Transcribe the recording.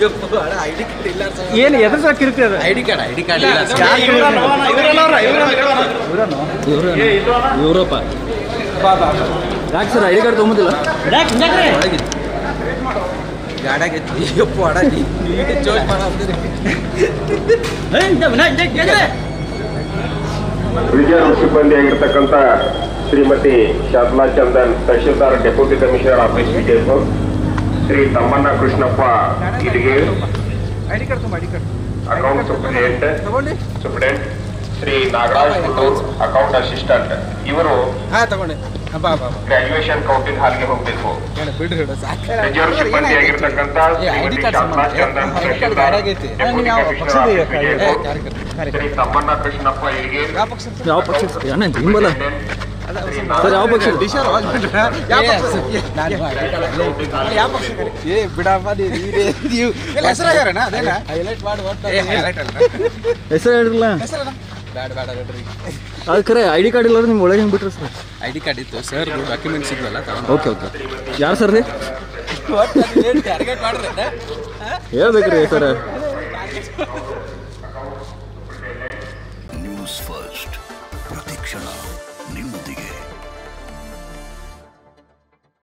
ID card ಇಲ್ಲ ಏನು ಎದ್ರ ಸಲ ಕಿರಿಕಿರಿ ಅದ ಐಡಿ ಕಾರ್ಡ್ ಐಡಿ ಕಾರ್ಡ್ ಇಲ್ಲ ಯುರೋಪ ಯಾಕೆ ಸರ್ ಐ ಡಿ ಕಾರ್ಡ್ ತೊಗೊಂಬಂದಿಲ್ಲ ಗಾಡಾಗ ಯಪ್ಪ ಅಡ ನೀವೇ ಚೋಸ್ ಮಾಡತ್ತೀರಿ ರಿಸರ್ವ್ ಸಿಬ್ಬಂದಿಯಾಗಿರ್ತಕ್ಕಂಥ Shrimati Sharada Chandan tahsildar deputy commissioner office Vijayapur Shri Tammanna Krishnappa ಇಲ್ಲಿಗೆ ಐಡಿ ಕಾರ್ಡ್ ತುಂಬ ಐಡಿ ಕಾರ್ಡ್ ಅಕೌಂಟ್ ಸೂಪರಿಂಟೆಂಡೆಂಟ್ ತಗೊಂಡಿ superintendent Shri Nagaraj Puttur account assistant ಇವರು ಹಾಂ ತಗೊಂಡೆ ಬಾ ಬಾ ಬಾ ಗ್ರಾಜುಯೇಷನ್ ಕೌಂಟಿಂಗ್ ಹಾಲ್ಗೆ ಹೋಗಬೇಕು ಹೇಳ ಬಿಡ್ರಿ ಹೇಳ ಸಾಕು ರಿಸರ್ವ್ ಸಿಬ್ಬಂದಿಯಾಗಿರ್ತಕ್ಕಂಥ ID Shrimati card Sharada Chandan ID card tahsildar ಗಾಡಾಗೈತಿ deputy commissioner office Vijayapur Shri Tammanna Krishnappa ಇಲ್ಲಿಗೆ ಯಾವ ಪಕ್ಷ ಯಾವ ಪಕ್ಷ ಸರ್ ಏನ ಹಿಂಬಲ್ಲ ಸರ್ ಯಾವ ಪಕ್ಷ ಯಾವ ಪಕ್ಷ ಏ ಬಿಡಪ್ಪ ನೀವು ಹೆಸರಾಗಾರಣ ಅದೇನ ಹೈಲೈಟ್ ಮಾಡಿ ಹೆಸರು ಹೇಳಿರಲ್ಲ ಬೇಡ ಬೇಡ ಬೇಡ್ರಿ ಅದು ಖರೆ ಐ ಡಿ ಕಾರ್ಡ್ ಇಲ್ಲ ನಿಮ್ಮ ಒಳಗೆ ಹೆಂಗೆ ಬಿಟ್ರಿ ಸರ್ ಐಡಿ ಕಾರ್ಡ್ ಇತ್ತು ಸರ್ ಡಾಕ್ಯುಮೆಂಟ್ಸ್ ಇದ್ವಲ್ಲ ತಗೊಂಡು ಓಕೆ ಓಕೆ ಯಾರು ಸರ್ ರೀ ಟಾರ್ಗೆಟ್ ಮಾಡ್ರಿ ಹೇಳ್ಬೇಕ್ರಿ ಸರ್ ನ್ಯೂಸ್ ಫಸ್ಟ್ ಪ್ರತಿಕ್ಷಣ ನಿಮ್ಮ